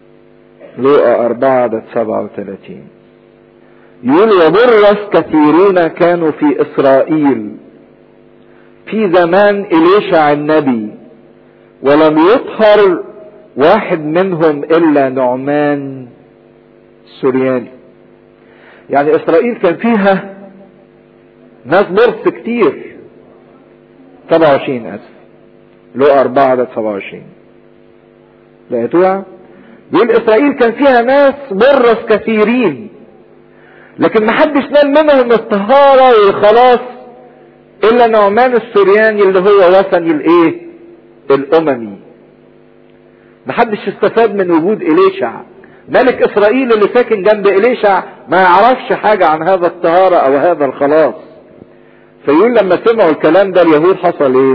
لوقا اربعة عدد سبعة وثلاثين يقول وبرص كثيرون كانوا في اسرائيل في زمان اليشع النبي ولم يطهر واحد منهم الا نعمان السورياني يعني اسرائيل كان فيها ناس برص كتير 27 اسف لو أربعة عدد 27 لقيتوها يقول اسرائيل كان فيها ناس برص كثيرين لكن محدش نال منهم الطهارة والخلاص الا نعمان السورياني اللي هو وثني الايه الاممي محدش استفاد من وجود اليشع ملك اسرائيل اللي ساكن جنب اليشع ما يعرفش حاجة عن هذا الطهارة او هذا الخلاص فيقول لما سمعوا الكلام ده اليهود حصل ايه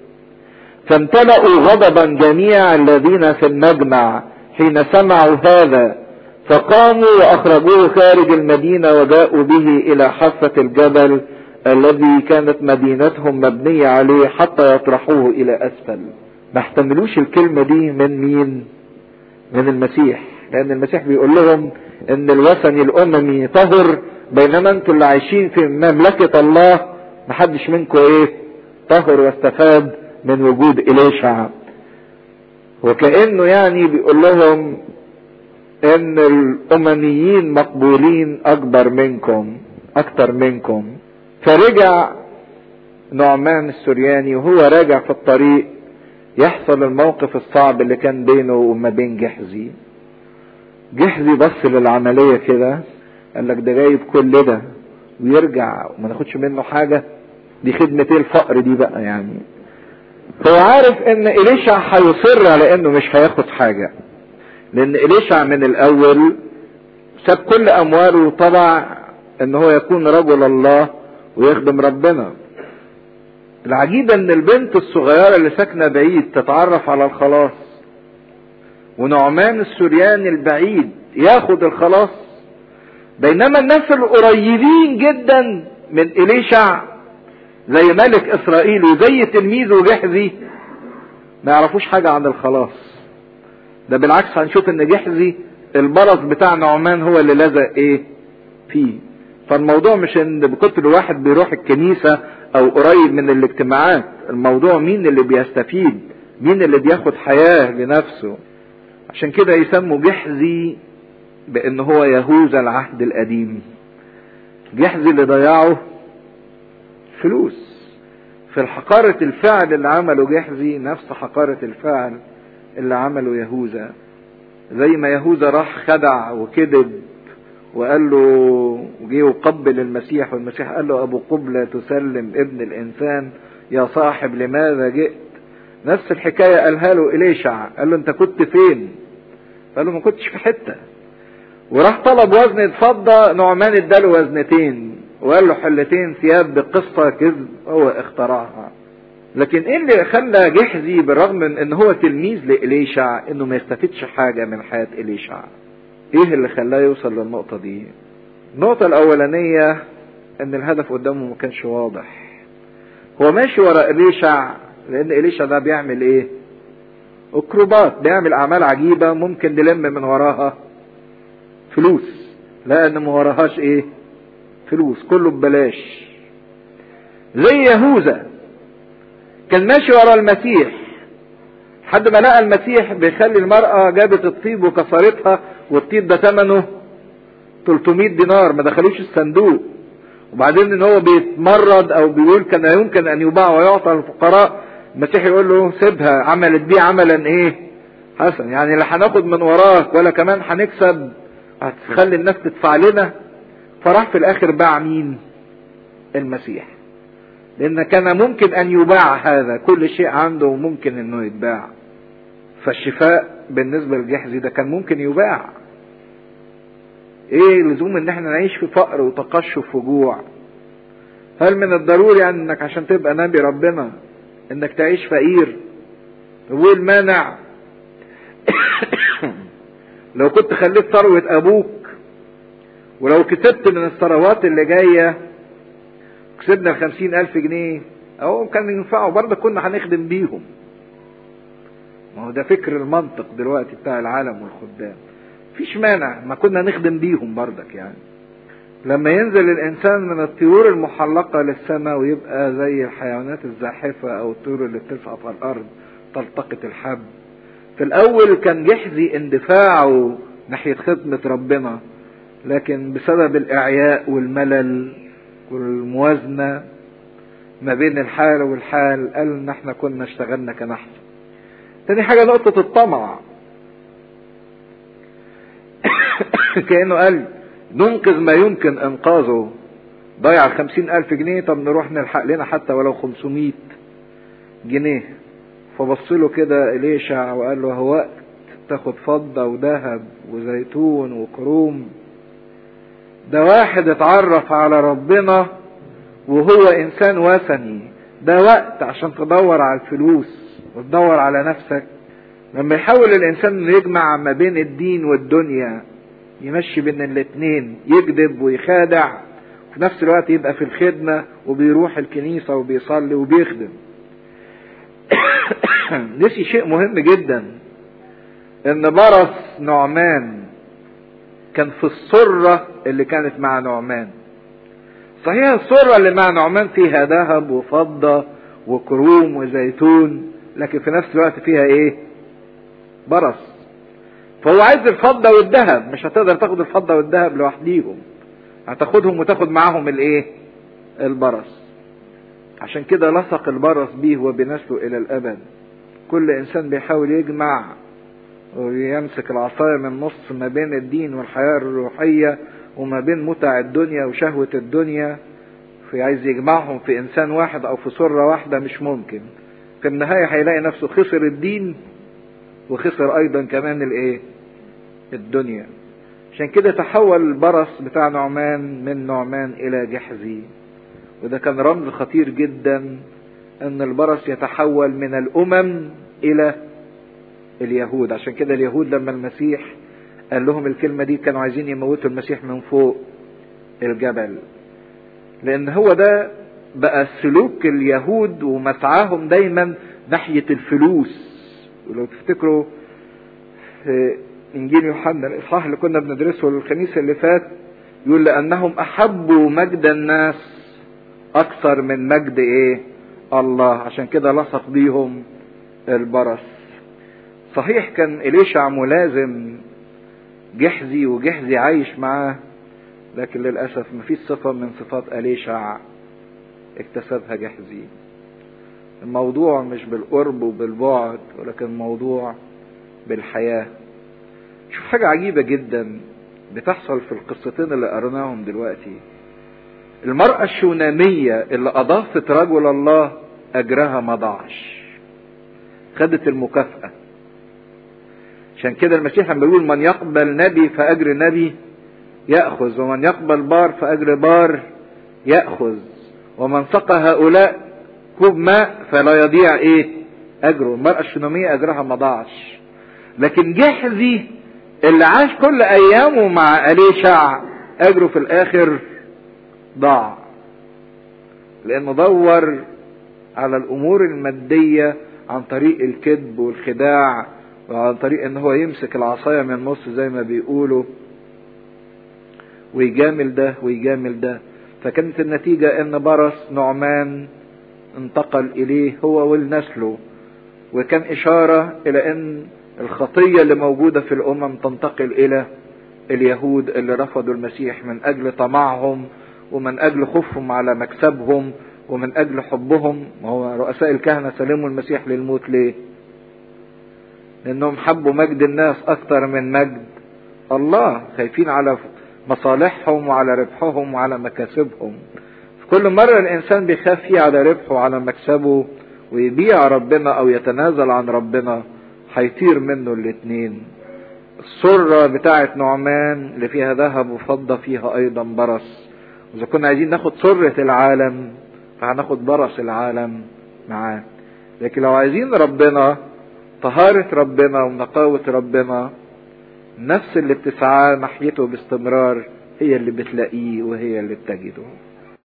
فامتلأوا غضبا جميع الذين في المجمع حين سمعوا هذا فقاموا واخرجوه خارج المدينة وجاءوا به الى حافة الجبل الذي كانت مدينتهم مبنية عليه حتى يطرحوه الى اسفل ما احتملوش الكلمة دي من مين من المسيح لان المسيح بيقول لهم ان الوثني الاممي طهر بينما انتوا اللي عايشين في مملكة الله محدش منكم ايه طهر واستفاد من وجود اليشع وكأنه يعني بيقول لهم ان الامميين مقبولين اكبر منكم اكتر منكم فرجع نعمان السرياني وهو راجع في الطريق يحصل الموقف الصعب اللي كان بينه وما بين جحزي جحزي بص للعملية كده قال لك ده جايب كل ده ويرجع وما ناخدش منه حاجة دي خدمة الفقر دي بقى يعني هو عارف ان اليشع هيصر على انه مش هياخد حاجة لان اليشع من الاول ساب كل امواله وطبع ان هو يكون رجل الله ويخدم ربنا العجيب ان البنت الصغيرة اللي ساكنة بعيد تتعرف على الخلاص ونعمان السورياني البعيد ياخد الخلاص بينما الناس القريبين جدا من إليشع زي ملك إسرائيل وزي تلميذه جحزي ما يعرفوش حاجة عن الخلاص ده بالعكس هنشوف ان جحزي البرص بتاع نعمان هو اللي لزق ايه فيه فالموضوع مش ان بكتر واحد بيروح الكنيسة او قريب من الاجتماعات الموضوع مين اللي بيستفيد مين اللي بياخد حياة لنفسه عشان كده يسموا جحزي بان هو يهوذا العهد القديم جحزي اللي ضيعه فلوس في حقارة الفعل اللي عمله جحزي نفس حقارة الفعل اللي عمله يهوذا زي ما يهوذا راح خدع وكذب وقال له وجي وقبل المسيح والمسيح قال له ابو قبلة تسلم ابن الانسان يا صاحب لماذا جئت نفس الحكاية قالها له إليشع قال له انت كنت فين قال له ما كنتش في حتة وراح طلب وزن فضة نعمان اداله وزنتين وقال له حلتين ثياب بقصة كذب هو اخترعها لكن ايه اللي خلى جحزي بالرغم من ان هو تلميذ لإليشع انه ما يستفدش حاجة من حياة إليشع ايه اللي خلاه يوصل للنقطة دي النقطة الاولانية ان الهدف قدامه ما كانش واضح هو ماشي ورا إليشع لان إليشع ده بيعمل ايه اكروبات بيعمل اعمال عجيبة ممكن نلم من وراها فلوس لان ما وراهاش ايه فلوس كله ببلاش زي يهوذا كان ماشي ورا المسيح لحد ما لقى المسيح بيخلي المرأة جابت الطيب وكسرتها والطيب ده ثمنه 300 دينار ما دخلوش الصندوق وبعدين ان هو بيتمرد او بيقول كان يمكن ان يباع ويعطى للفقراء المسيح يقول له سيبها عملت بيه عملا ايه حسن يعني لا هناخد من وراك ولا كمان هنكسب هتخلي الناس تدفع لنا فراح في الاخر باع مين المسيح لان كان ممكن ان يباع هذا كل شيء عنده ممكن انه يتباع فالشفاء بالنسبة للجحزي ده كان ممكن يباع ايه لزوم ان احنا نعيش في فقر وتقشف وجوع هل من الضروري انك عشان تبقى نبي ربنا انك تعيش فقير وايه المانع لو كنت خليت ثروة ابوك ولو كسبت من الثروات اللي جاية كسبنا الخمسين الف جنيه او كان ينفعوا برضه كنا هنخدم بيهم ما هو ده فكر المنطق دلوقتي بتاع العالم والخدام مفيش مانع ما كنا نخدم بيهم بردك يعني لما ينزل الانسان من الطيور المحلقه للسماء ويبقى زي الحيوانات الزاحفه او الطيور اللي بتسقط على الارض تلتقط الحب في الاول كان يحزي اندفاعه ناحيه خدمه ربنا لكن بسبب الاعياء والملل والموازنه ما بين الحال والحال قال ان احنا كنا اشتغلنا كان احسن تاني حاجة نقطة الطمع كأنه قال ننقذ ما يمكن انقاذه ضيع الخمسين الف جنيه طب نروح نلحق لنا حتى ولو خمسمية جنيه فبص له كده إليشع وقال له هو وقت تاخد فضة وذهب وزيتون وكروم ده واحد اتعرف على ربنا وهو انسان وثني ده وقت عشان تدور على الفلوس وتدور على نفسك لما يحاول الانسان انه يجمع ما بين الدين والدنيا يمشي بين الاتنين يكذب ويخادع وفي نفس الوقت يبقى في الخدمة وبيروح الكنيسة وبيصلي وبيخدم نسي شيء مهم جدا ان برص نعمان كان في السرة اللي كانت مع نعمان صحيح السرة اللي مع نعمان فيها ذهب وفضة وكروم وزيتون لكن في نفس الوقت فيها ايه برص فهو عايز الفضة والذهب مش هتقدر تاخد الفضة والذهب لوحديهم هتاخدهم وتاخد معاهم الايه البرص عشان كده لصق البرص بيه وبنسله الى الابد كل انسان بيحاول يجمع ويمسك العصاية من نص ما بين الدين والحياة الروحية وما بين متع الدنيا وشهوة الدنيا في عايز يجمعهم في انسان واحد او في سرة واحدة مش ممكن في النهاية هيلاقي نفسه خسر الدين وخسر ايضا كمان الايه الدنيا عشان كده تحول البرص بتاع نعمان من نعمان الى جحزي وده كان رمز خطير جدا ان البرص يتحول من الامم الى اليهود عشان كده اليهود لما المسيح قال لهم الكلمة دي كانوا عايزين يموتوا المسيح من فوق الجبل لان هو ده بقى سلوك اليهود ومسعاهم دايما ناحية الفلوس ولو تفتكروا في انجيل يوحنا الاصحاح اللي كنا بندرسه الخميس اللي فات يقول لانهم احبوا مجد الناس اكثر من مجد ايه الله عشان كده لصق بيهم البرص صحيح كان إليشع ملازم جحزي وجحزي عايش معاه لكن للأسف مفيش صفة من صفات أليشع اكتسبها جحزي الموضوع مش بالقرب وبالبعد ولكن الموضوع بالحياة شوف حاجة عجيبة جدا بتحصل في القصتين اللي قرناهم دلوقتي المرأة الشونامية اللي أضافت رجل الله أجرها ما ضاعش خدت المكافأة عشان كده المسيح لما بيقول من يقبل نبي فأجر نبي يأخذ ومن يقبل بار فأجر بار يأخذ ومن سقى هؤلاء كوب ماء فلا يضيع ايه أجره المرأة الشونامية أجرها ما ضاعش لكن جحزي اللي عاش كل أيامه مع أليشع أجره في الآخر ضاع لأنه دور على الأمور المادية عن طريق الكذب والخداع وعن طريق ان هو يمسك العصاية من النص زي ما بيقولوا ويجامل ده ويجامل ده فكانت النتيجة ان برص نعمان انتقل اليه هو ولنسله وكان اشارة الى ان الخطية اللي موجودة في الامم تنتقل الى اليهود اللي رفضوا المسيح من اجل طمعهم ومن اجل خوفهم على مكسبهم ومن اجل حبهم وهو رؤساء الكهنة سلموا المسيح للموت ليه لانهم حبوا مجد الناس اكتر من مجد الله خايفين على مصالحهم وعلى ربحهم وعلى مكاسبهم كل مرة الإنسان بيخاف فيه على ربحه وعلى مكسبه ويبيع ربنا أو يتنازل عن ربنا هيطير منه الاتنين السرة بتاعة نعمان اللي فيها ذهب وفضة فيها أيضا برص إذا كنا عايزين ناخد سرة العالم فهناخد برص العالم معاه لكن لو عايزين ربنا طهارة ربنا ونقاوة ربنا النفس اللي بتسعى ناحيته باستمرار هي اللي بتلاقيه وهي اللي بتجده